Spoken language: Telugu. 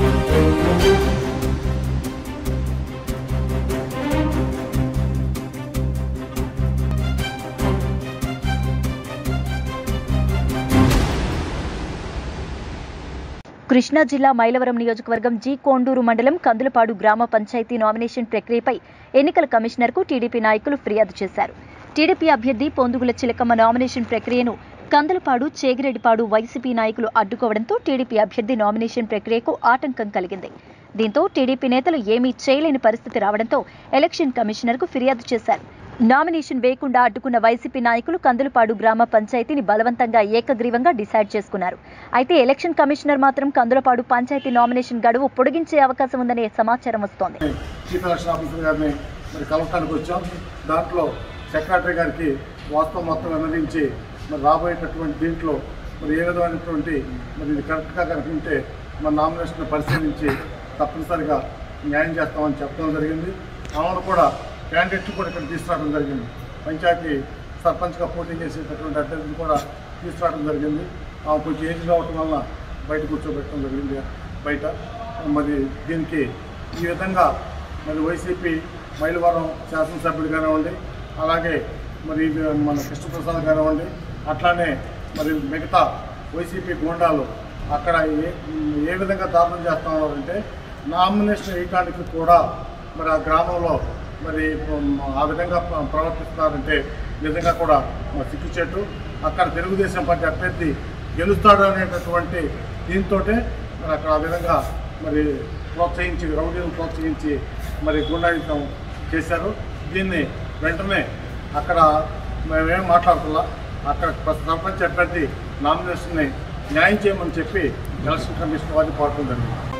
కృష్ణా జిల్లా మైలవరం నియోజకవర్గం జి కోండూరు మండలం కందులపాడు గ్రామ పంచాయతీ నామినేషన్ ప్రక్రియపై ఎన్నికల కమిషనర్కు టీడీపీ నాయకులు ఫిర్యాదు చేశారు టీడీపీ అభ్యర్థి పొందుగుల చిలకమ్మ నామినేషన్ ప్రక్రియను కందలపాడు చేగిరెడ్డిపాడు వైసీపీ నాయకులు అడ్డుకోవడంతో టీడీపీ అభ్యర్థి నామినేషన్ ప్రక్రియకు ఆటంకం కలిగింది దీంతో టీడీపీ నేతలు ఏమీ చేయలేని పరిస్థితి రావడంతో ఎలక్షన్ కమిషనర్కు ఫిర్యాదు చేశారు నామినేషన్ వేయకుండా అడ్డుకున్న వైసీపీ నాయకులు కందులపాడు గ్రామ పంచాయతీని బలవంతంగా ఏకగ్రీవంగా డిసైడ్ చేసుకున్నారు అయితే ఎలక్షన్ కమిషనర్ మాత్రం కందులపాడు పంచాయతీ నామినేషన్ గడువు పొడిగించే అవకాశం ఉందనే సమాచారం వస్తోంది చీఫ్ ఎలక్షన్ ఆఫీసర్ గారిని మరి కలవటానికి వచ్చాం దాంట్లో సెక్రటరీ గారికి వాస్తవం మొత్తం విన్నవించి మరి రాబోయేటటువంటి దీంట్లో మరి ఏ విధమైనటువంటి మరి ఇది కరెక్ట్గా కనుకుంటే మన నామినేషన్ పరిశీలించి తప్పనిసరిగా న్యాయం చేస్తామని చెప్పడం జరిగింది ఆమెను కూడా క్యాండిడేట్ కూడా ఇక్కడ తీసుకురావడం జరిగింది పంచాయతీ సర్పంచ్గా పోటీ చేసేటటువంటి అభ్యర్థిని కూడా తీసుకురావడం జరిగింది ఆమె కొంచెం ఏజ్ కావటం వల్ల బయట కూర్చోబెట్టడం జరిగింది బయట మరి దీనికి ఈ విధంగా మరి వైసీపీ మైలవరం శాసనసభ్యుడు కానివ్వండి అలాగే మరి ఇది మన కృష్ణప్రసాద్ కానివ్వండి అట్లానే మరి మిగతా వైసీపీ గూండాలు అక్కడ ఏ ఏ విధంగా దారుణం చేస్తా ఉన్నారంటే నామినేషన్ వేయడానికి కూడా మరి ఆ గ్రామంలో మరి ఉమ్, ఆ విధంగా ప్ర- ప్రవర్తిస్తున్నారంటే నిజంగా కూడా మరి సిగ్గుచేటు అక్కడ తెలుగుదేశం పార్టీ అభ్యర్థి గెలుస్తాడు అనేటటువంటి దీంతో మరి అక్కడ ఆ విధంగా మరి ప్రోత్సహించి రౌడీలను ప్రోత్సహించి మరి గుండాయుతం చేశారు దీన్ని వెంటనే అక్కడ మేమేం మాట్లాడుతున్నా అక్కడ సర్పంచ్ అభ్యర్థి నామినేషన్ని న్యాయం చేయమని చెప్పి ఎలక్షన్ కమిషన్ వారిని కోరటం జరిగింది